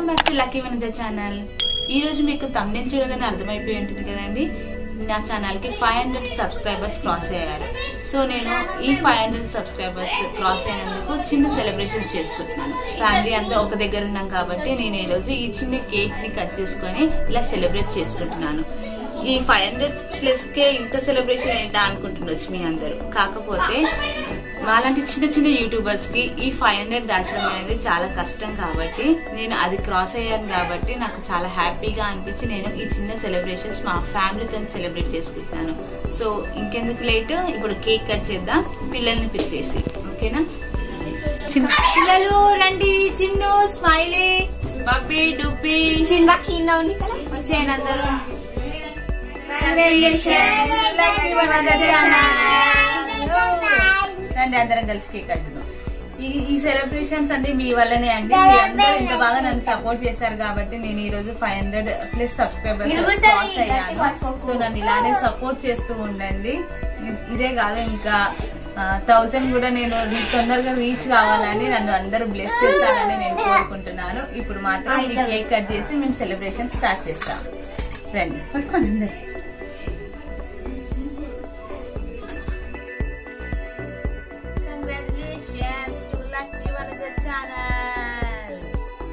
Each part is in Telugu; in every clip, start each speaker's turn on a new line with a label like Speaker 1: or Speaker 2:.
Speaker 1: Welcome back to lucky Vanaja channel ఈ రోజు మీకు తమ్నేం చూడగానే అర్థమైపోయి ఉంటుంది కదండి నా ఛానల్ కి ఫైవ్ హండ్రెడ్ సబ్స్క్రైబర్స్ క్రాస్ అయ్యారు సో నేను ఈ ఫైవ్ హండ్రెడ్ సబ్స్క్రైబర్స్ క్రాస్ అయినందుకు చిన్న సెలబ్రేషన్స్ చేసుకుంటున్నాను ఫ్యామిలీ అంతా ఒక దగ్గర ఉన్నాం కాబట్టి నేను ఈ రోజు ఈ చిన్న కేక్ ని కట్ చేసుకొని ఇలా సెలబ్రేట్ చేసుకుంటున్నాను ఈ ఫైవ్ హండ్రెడ్ ప్లస్ కే ఇంత సెలబ్రేషన్ ఏంటా అనుకుంటుండొచ్చు మీ అందరూ కాకపోతే మాలాంటి చిన్న చిన్న యూట్యూబర్స్ కి ఈ ఫైవ్ హండ్రెడ్ దాటడం అనేది చాలా కష్టం కాబట్టి నేను అది క్రాస్ అయ్యాను కాబట్టి నాకు చాలా హ్యాపీగా అనిపించి నేను ఈ చిన్న సెలబ్రేషన్స్ మా ఫ్యామిలీతో సెలబ్రేట్ చేసుకుంటున్నాను సో ఇంకెందుకు లేట్ ఇప్పుడు కేక్ కట్ చేద్దాం పిల్లల్ని పిలిచేసి ఓకేనా చిన్న పిల్లలు రండి చిన్ను స్మైలీ పప్పి డుప్పి
Speaker 2: చిన్న కింద ఉంది కదా
Speaker 1: వచ్చేయండి అందరూ రండి అందరం కలిసి కేక్ కట్టుదాం ఈ ఈ సెలబ్రేషన్స్ అన్ని మీ వల్లనే అండి మీ అందరూ ఇంత బాగా నన్ను సపోర్ట్ చేశారు కాబట్టి నేను ఈ రోజు ఫైవ్ హండ్రెడ్ ప్లస్ సబ్స్క్రైబర్స్
Speaker 2: ఇరుగుతుంది,
Speaker 1: క్రాస్ అయ్యాను
Speaker 2: గట్టి పట్టుకోకు.
Speaker 1: సో నన్ను ఇలానే సపోర్ట్ చేస్తూ ఉండండి ఇ- ఇదే కాదు ఇంకా థౌసండ్ కూడా నేను రీ- తొందరగా రీచ్ కావాలని నన్ను అందరూ బ్లెస్ చేస్తారని నేను కోరుకుంటున్నాను ఇప్పుడు మాత్రం ఈ కేక్ కట్ చేసి మేము సెలబ్రేషన్ స్టార్ట్ చేస్తాం రండి పట్టుకోండి అందరు Congratulations to Lucky Vanaja channel.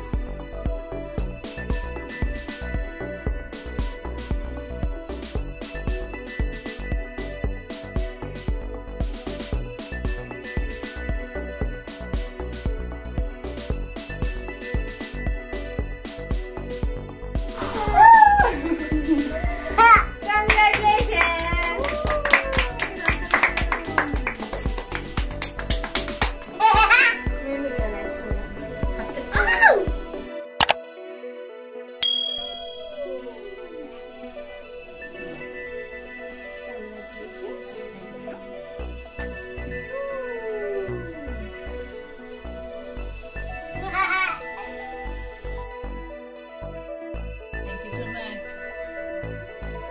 Speaker 1: Thank you so much.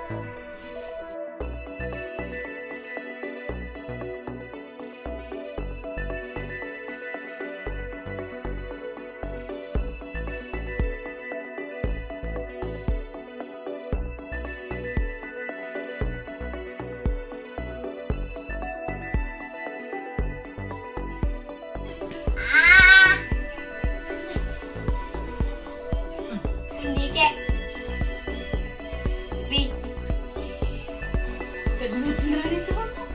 Speaker 2: నీకే వి
Speaker 1: పెద్ద వచ్చిందా నీకు?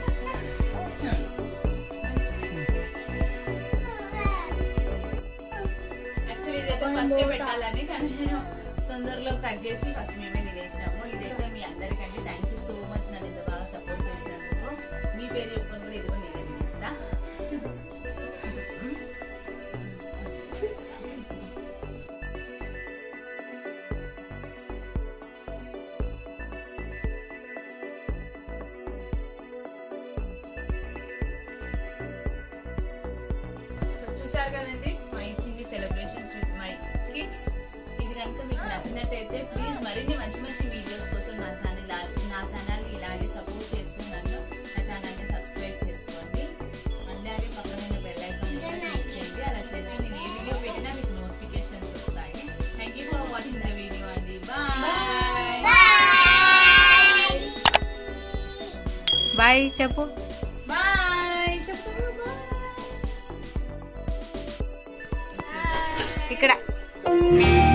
Speaker 1: యాక్చువల్లీ ఇదైతే ఫస్ట్ పెట్టాలని కానీ నేను తొందరలో కట్ చేసి ఫస్ట్ మేమే తినేసినాము ఇదైతే మీ అందరికంటే థ్యాంక్ యూ సో మచ్ నన్ను ఇంత బాగా సపోర్ట్ చేసినందుకు మీ పేరు చెప్పుకొని కూడా ఇది కూడా నేనే తినేస్తా సో చూసారు కదండి మై చిన్ని సెలబ్రేషన్స్ విత్ మై కిడ్స్ ఇది కనుక మీకు నచ్చినట్టయితే ప్లీజ్ మరిన్ని మంచి మంచి వీడియోస్ కోసం నా ఛానల్ నా ఛానల్ ఇలాగే సపోర్ట్ చేస్తున్నాను నా ఛానల్ ని సబ్స్క్రైబ్ చేసుకోండి అలాగే పక్కన ఉన్న బెల్ ఐకాన్ కూడా క్లిక్ చేయండి అలా చేస్తే నేను ఏ వీడియో పెట్టినా మీకు నోటిఫికేషన్స్ వస్తాయి thank you for watching the video అండి బాయ్ బాయ్ చెప్పు బాయ్ చెప్పు బాయ్ ఇక్కడ